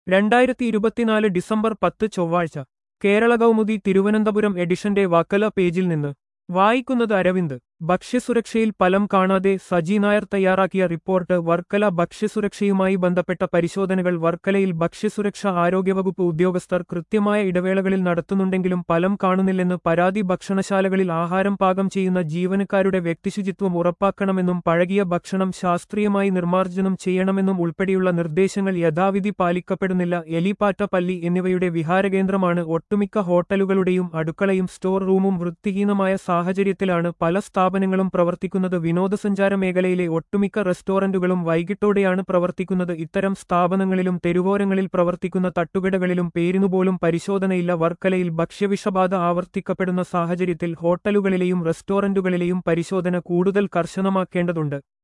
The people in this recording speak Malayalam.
രണ്ടായിരത്തി ഇരുപത്തിനാല് ഡിസംബർ പത്ത് ചൊവ്വാഴ്ച കേരള കൗമുദി തിരുവനന്തപുരം എഡിഷന്റെ വക്കല പേജിൽ നിന്ന് വായിക്കുന്നത് അരവിന്ദ് ഭക്ഷ്യസുരക്ഷയിൽ ഫലം കാണാതെ സജി നായർ തയ്യാറാക്കിയ റിപ്പോർട്ട് വർക്കല ഭക്ഷ്യസുരക്ഷയുമായി ബന്ധപ്പെട്ട പരിശോധനകൾ വർക്കലയിൽ ഭക്ഷ്യസുരക്ഷ ആരോഗ്യവകുപ്പ് ഉദ്യോഗസ്ഥർ കൃത്യമായ ഇടവേളകളിൽ നടത്തുന്നുണ്ടെങ്കിലും ഫലം കാണുന്നില്ലെന്ന് പരാതി ഭക്ഷണശാലകളിൽ ആഹാരം പാകം ചെയ്യുന്ന ജീവനക്കാരുടെ വ്യക്തിശുചിത്വം ഉറപ്പാക്കണമെന്നും പഴകിയ ഭക്ഷണം ശാസ്ത്രീയമായി നിർമ്മാർജ്ജനം ചെയ്യണമെന്നും ഉൾപ്പെടെയുള്ള നിർദ്ദേശങ്ങൾ യഥാവിധി പാലിക്കപ്പെടുന്നില്ല എലിപ്പാറ്റ പല്ലി എന്നിവയുടെ വിഹാരകേന്ദ്രമാണ് ഒട്ടുമിക്ക ഹോട്ടലുകളുടെയും അടുക്കളയും സ്റ്റോർ റൂമും വൃത്തിഹീനമായ സാഹചര്യത്തിലാണ് പല സ്ഥാപനങ്ങളും പ്രവർത്തിക്കുന്നത് വിനോദസഞ്ചാര മേഖലയിലെ ഒട്ടുമിക്ക റെസ്റ്റോറന്റുകളും വൈകിട്ടോടെയാണ് പ്രവർത്തിക്കുന്നത് ഇത്തരം സ്ഥാപനങ്ങളിലും തെരുവോരങ്ങളിൽ പ്രവർത്തിക്കുന്ന തട്ടുകടകളിലും പേരിനുപോലും പരിശോധനയില്ല വർക്കലയിൽ ഭക്ഷ്യവിഷബാധ ആവർത്തിക്കപ്പെടുന്ന സാഹചര്യത്തിൽ ഹോട്ടലുകളിലെയും റെസ്റ്റോറന്റുകളിലെയും പരിശോധന കൂടുതൽ കർശനമാക്കേണ്ടതുണ്ട്